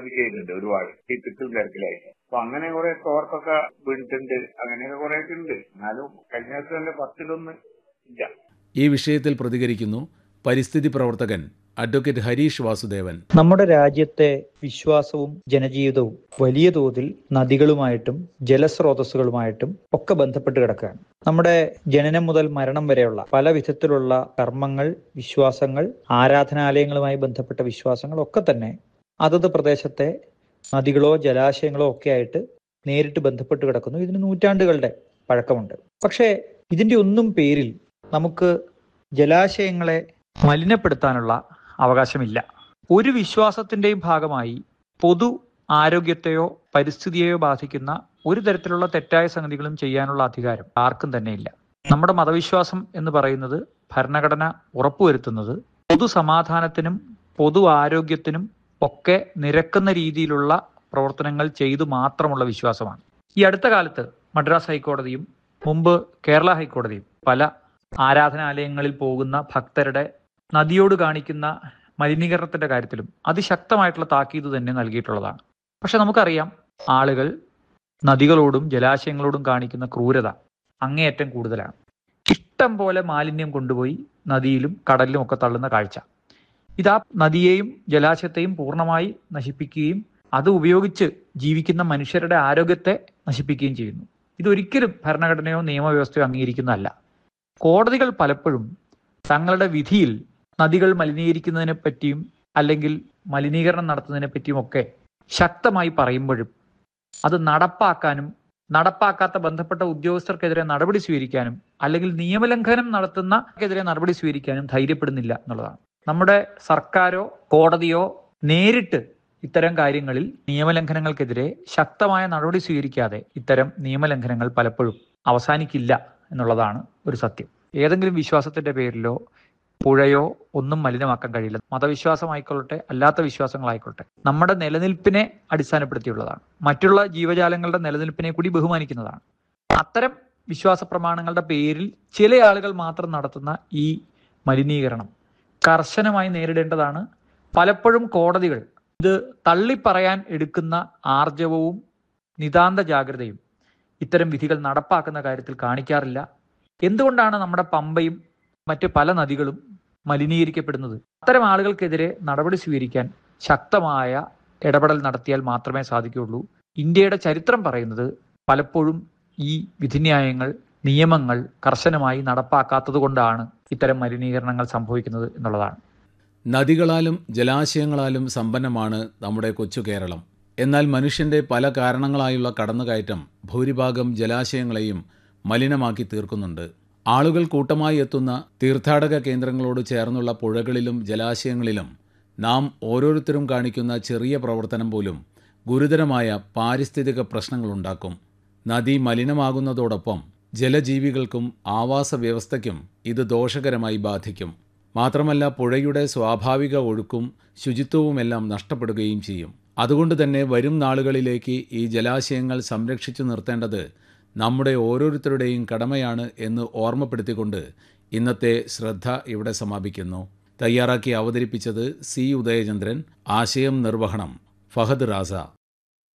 ആത്മഹത്യ ചെയ്തിട്ടുണ്ട് ഒരുപാട് ഈ തിക്കും തിരക്കിലായിട്ട് അപ്പൊ അങ്ങനെ കുറെ തോർക്കൊക്കെ വീണിട്ടുണ്ട് അങ്ങനെയൊക്കെ കുറെ ഉണ്ട് എന്നാലും കഴിഞ്ഞ വർഷം തന്നെ പത്തിലൊന്ന് ഇല്ല ഈ വിഷയത്തിൽ പ്രതികരിക്കുന്നു പരിസ്ഥിതി പ്രവർത്തകൻ അഡ്വക്കേറ്റ് ഹരീഷ് വാസുദേവൻ നമ്മുടെ രാജ്യത്തെ വിശ്വാസവും ജനജീവിതവും വലിയ തോതിൽ നദികളുമായിട്ടും ജലസ്രോതസ്സുകളുമായിട്ടും ഒക്കെ ബന്ധപ്പെട്ട് കിടക്കുകയാണ് നമ്മുടെ ജനനം മുതൽ മരണം വരെയുള്ള പല വിധത്തിലുള്ള കർമ്മങ്ങൾ വിശ്വാസങ്ങൾ ആരാധനാലയങ്ങളുമായി ബന്ധപ്പെട്ട വിശ്വാസങ്ങൾ ഒക്കെ തന്നെ അതത് പ്രദേശത്തെ നദികളോ ജലാശയങ്ങളോ ഒക്കെ ആയിട്ട് നേരിട്ട് ബന്ധപ്പെട്ട് കിടക്കുന്നു ഇതിന് നൂറ്റാണ്ടുകളുടെ പഴക്കമുണ്ട് പക്ഷേ ഇതിന്റെ ഒന്നും പേരിൽ നമുക്ക് ജലാശയങ്ങളെ മലിനപ്പെടുത്താനുള്ള അവകാശമില്ല ഒരു വിശ്വാസത്തിന്റെയും ഭാഗമായി പൊതു ആരോഗ്യത്തെയോ പരിസ്ഥിതിയെയോ ബാധിക്കുന്ന ഒരു തരത്തിലുള്ള തെറ്റായ സംഗതികളും ചെയ്യാനുള്ള അധികാരം ആർക്കും തന്നെയില്ല നമ്മുടെ മതവിശ്വാസം എന്ന് പറയുന്നത് ഭരണഘടന ഉറപ്പുവരുത്തുന്നത് പൊതു സമാധാനത്തിനും പൊതു ആരോഗ്യത്തിനും ഒക്കെ നിരക്കുന്ന രീതിയിലുള്ള പ്രവർത്തനങ്ങൾ ചെയ്തു മാത്രമുള്ള വിശ്വാസമാണ് ഈ അടുത്ത കാലത്ത് മദ്രാസ് ഹൈക്കോടതിയും മുമ്പ് കേരള ഹൈക്കോടതിയും പല ആരാധനാലയങ്ങളിൽ പോകുന്ന ഭക്തരുടെ നദിയോട് കാണിക്കുന്ന മലിനീകരണത്തിന്റെ കാര്യത്തിലും അതിശക്തമായിട്ടുള്ള താക്കീത് തന്നെ നൽകിയിട്ടുള്ളതാണ് പക്ഷെ നമുക്കറിയാം ആളുകൾ നദികളോടും ജലാശയങ്ങളോടും കാണിക്കുന്ന ക്രൂരത അങ്ങേയറ്റം കൂടുതലാണ് ഇഷ്ടം പോലെ മാലിന്യം കൊണ്ടുപോയി നദിയിലും കടലിലും ഒക്കെ തള്ളുന്ന കാഴ്ച ഇതാ നദിയെയും ജലാശയത്തെയും പൂർണ്ണമായി നശിപ്പിക്കുകയും അത് ഉപയോഗിച്ച് ജീവിക്കുന്ന മനുഷ്യരുടെ ആരോഗ്യത്തെ നശിപ്പിക്കുകയും ചെയ്യുന്നു ഇതൊരിക്കലും ഭരണഘടനയോ നിയമവ്യവസ്ഥയോ അംഗീകരിക്കുന്നതല്ല കോടതികൾ പലപ്പോഴും തങ്ങളുടെ വിധിയിൽ നദികൾ മലിനീകരിക്കുന്നതിനെ പറ്റിയും അല്ലെങ്കിൽ മലിനീകരണം നടത്തുന്നതിനെ പറ്റിയും ഒക്കെ ശക്തമായി പറയുമ്പോഴും അത് നടപ്പാക്കാനും നടപ്പാക്കാത്ത ബന്ധപ്പെട്ട ഉദ്യോഗസ്ഥർക്കെതിരെ നടപടി സ്വീകരിക്കാനും അല്ലെങ്കിൽ നിയമലംഘനം നടത്തുന്നക്കെതിരെ നടപടി സ്വീകരിക്കാനും ധൈര്യപ്പെടുന്നില്ല എന്നുള്ളതാണ് നമ്മുടെ സർക്കാരോ കോടതിയോ നേരിട്ട് ഇത്തരം കാര്യങ്ങളിൽ നിയമലംഘനങ്ങൾക്കെതിരെ ശക്തമായ നടപടി സ്വീകരിക്കാതെ ഇത്തരം നിയമലംഘനങ്ങൾ പലപ്പോഴും അവസാനിക്കില്ല എന്നുള്ളതാണ് ഒരു സത്യം ഏതെങ്കിലും വിശ്വാസത്തിന്റെ പേരിലോ പുഴയോ ഒന്നും മലിനമാക്കാൻ കഴിയില്ല മതവിശ്വാസമായിക്കൊള്ളട്ടെ അല്ലാത്ത വിശ്വാസങ്ങളായിക്കൊള്ളട്ടെ നമ്മുടെ നിലനിൽപ്പിനെ അടിസ്ഥാനപ്പെടുത്തിയുള്ളതാണ് മറ്റുള്ള ജീവജാലങ്ങളുടെ നിലനിൽപ്പിനെ കൂടി ബഹുമാനിക്കുന്നതാണ് അത്തരം വിശ്വാസ പ്രമാണങ്ങളുടെ പേരിൽ ചില ആളുകൾ മാത്രം നടത്തുന്ന ഈ മലിനീകരണം കർശനമായി നേരിടേണ്ടതാണ് പലപ്പോഴും കോടതികൾ ഇത് തള്ളിപ്പറയാൻ എടുക്കുന്ന ആർജവവും നിതാന്ത ജാഗ്രതയും ഇത്തരം വിധികൾ നടപ്പാക്കുന്ന കാര്യത്തിൽ കാണിക്കാറില്ല എന്തുകൊണ്ടാണ് നമ്മുടെ പമ്പയും മറ്റ് പല നദികളും മലിനീകരിക്കപ്പെടുന്നത് അത്തരം ആളുകൾക്കെതിരെ നടപടി സ്വീകരിക്കാൻ ശക്തമായ ഇടപെടൽ നടത്തിയാൽ മാത്രമേ സാധിക്കുകയുള്ളൂ ഇന്ത്യയുടെ ചരിത്രം പറയുന്നത് പലപ്പോഴും ഈ വിധിന്യായങ്ങൾ നിയമങ്ങൾ കർശനമായി നടപ്പാക്കാത്തത് കൊണ്ടാണ് ഇത്തരം മലിനീകരണങ്ങൾ സംഭവിക്കുന്നത് എന്നുള്ളതാണ് നദികളാലും ജലാശയങ്ങളാലും സമ്പന്നമാണ് നമ്മുടെ കൊച്ചു കേരളം എന്നാൽ മനുഷ്യന്റെ പല കാരണങ്ങളായുള്ള കടന്നുകയറ്റം ഭൂരിഭാഗം ജലാശയങ്ങളെയും മലിനമാക്കി തീർക്കുന്നുണ്ട് ആളുകൾ കൂട്ടമായി എത്തുന്ന തീർത്ഥാടക കേന്ദ്രങ്ങളോട് ചേർന്നുള്ള പുഴകളിലും ജലാശയങ്ങളിലും നാം ഓരോരുത്തരും കാണിക്കുന്ന ചെറിയ പ്രവർത്തനം പോലും ഗുരുതരമായ പാരിസ്ഥിതിക പ്രശ്നങ്ങളുണ്ടാക്കും നദി മലിനമാകുന്നതോടൊപ്പം ജലജീവികൾക്കും ആവാസ വ്യവസ്ഥയ്ക്കും ഇത് ദോഷകരമായി ബാധിക്കും മാത്രമല്ല പുഴയുടെ സ്വാഭാവിക ഒഴുക്കും ശുചിത്വവുമെല്ലാം നഷ്ടപ്പെടുകയും ചെയ്യും അതുകൊണ്ട് തന്നെ വരും നാളുകളിലേക്ക് ഈ ജലാശയങ്ങൾ സംരക്ഷിച്ചു നിർത്തേണ്ടത് നമ്മുടെ ഓരോരുത്തരുടെയും കടമയാണ് എന്ന് ഓർമ്മപ്പെടുത്തിക്കൊണ്ട് ഇന്നത്തെ ശ്രദ്ധ ഇവിടെ സമാപിക്കുന്നു തയ്യാറാക്കി അവതരിപ്പിച്ചത് സി ഉദയചന്ദ്രൻ ആശയം നിർവഹണം ഫഹദ് റാസ